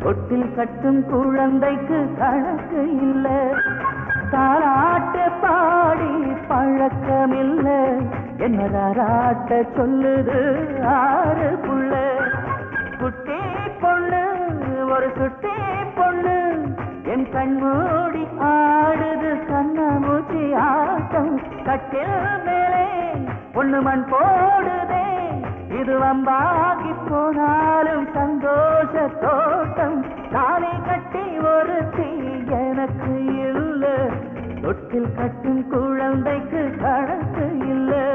தொட்டில் கட்டும் குழந்தைக்கு கணக்கு இல்ல தாராட்ட பாடி பழக்கமில்ல என்ன ராராட்ட சொல்லுது ஆறு புள்ள குட்டி பொண்ணு ஒரு சுட்டி பொண்ணு என் கண்மூடி ஆடுது கண்ணமூச்சி ஆட்டம் கட்டில் மேலே பொண்ணு மண் போடுதே இது வம்பாகி போனாலும் சந்தோஷ தோட்டம் தானே கட்டி ஒரு தீ எனக்கு இல்ல தொட்டில் கட்டும் குழந்தைக்கு கணக்கு இல்லை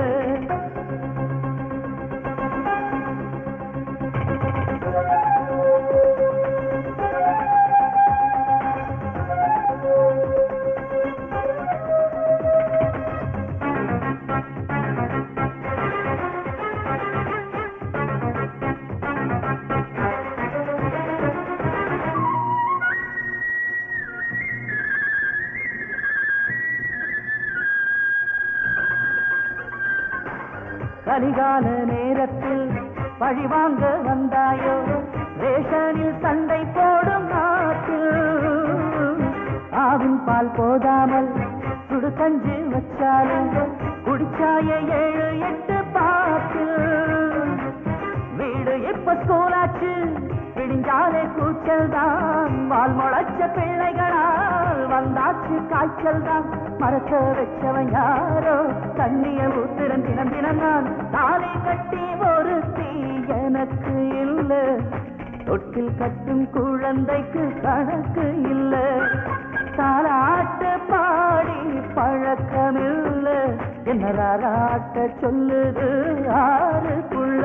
கலிகால நேரத்தில் பழிவாங்க வந்தாயோ ரேஷனில் சண்டை போடும் நாட்டில் ஆவின் பால் போதாமல் சுடு கஞ்சி வச்சாலும் குடிச்சாய ஏழு எட்டு பாட்டில் வீடு எப்ப ஸ்கூலாச்சு விடிஞ்சாலே கூச்சல் தான் வால் முளைச்ச பிள்ளைகளால் வந்தாச்சு காய்ச்சல் தான் மரத்த வச்சவன் யாரோ தண்ணிய ஊத்துறன் தினம் தினம் நான் தாலி கட்டி ஒரு தீ எனக்கு இல்ல தொட்டில் கட்டும் குழந்தைக்கு கணக்கு இல்ல தாலாட்டு பாடி பழக்கமில்ல என்ன ராராட்ட சொல்லுது ஆறுக்குள்ள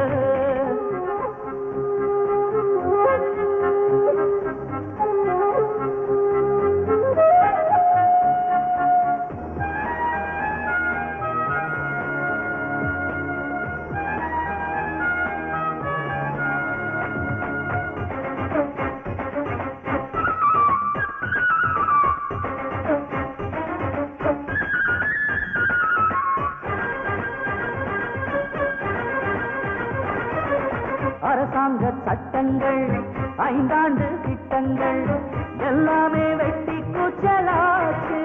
அரசாங்க சட்டங்கள் ஐந்தாண்டு திட்டங்கள் எல்லாமே வெட்டி கூச்சலாச்சு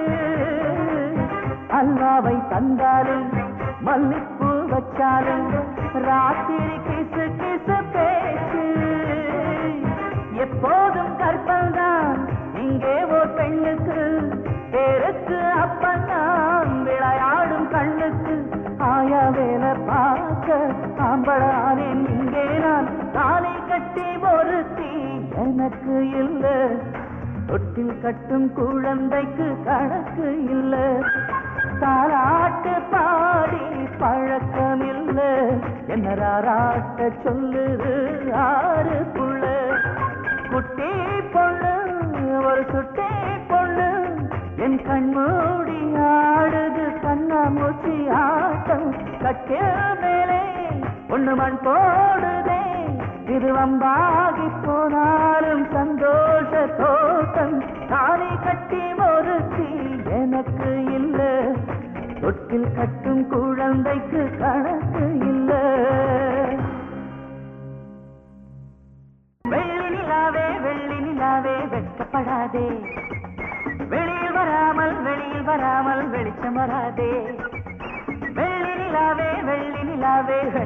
அல்வாவை தந்தாலும் மல்லிப்பூ வச்சாலும் ராத்திரி கிசு கிசு பேச்சு எப்போதும் கற்பல் தான் இங்கே ஓர் பெண்ணுக்கு பேருக்கு அப்பந்தான் விளையாடும் கண்ணுக்கு ஆயா வேலை பார்க்க ஆம்பளானேன் இங்கே நான் தாலி கட்டி ஒரு தீ எனக்கு இல்ல தொட்டில் கட்டும் குழந்தைக்கு கணக்கு இல்ல தாலாட்டு பாடி பழக்கம் இல்ல என்ன ராராட்ட சொல்லுது ஆறு புள்ள குட்டி பொண்ணு ஒரு சுட்டி பொண்ணு என் கண்மூடி ஆடுது கண்ணாமூச்சி ஆட்டம் கட்டில் மேலே ஒண்ணு மண் போடுதே இது வம்பாகி போனாலும் சந்தோஷ தோட்டம் தாலி கட்டி ஒரு தீ எனக்கு இல்ல தொட்டில் கட்டும் குழந்தைக்கு கணக்கு இல்ல வெள்ளி நிலாவே வெள்ளி நிலாவே வெட்கப்படாதே வெளியில் வராமல் வெளியில் வராமல் வெளிச்சம் வராதே வெள்ளி நிலாவே வெள்ளி நிலாவே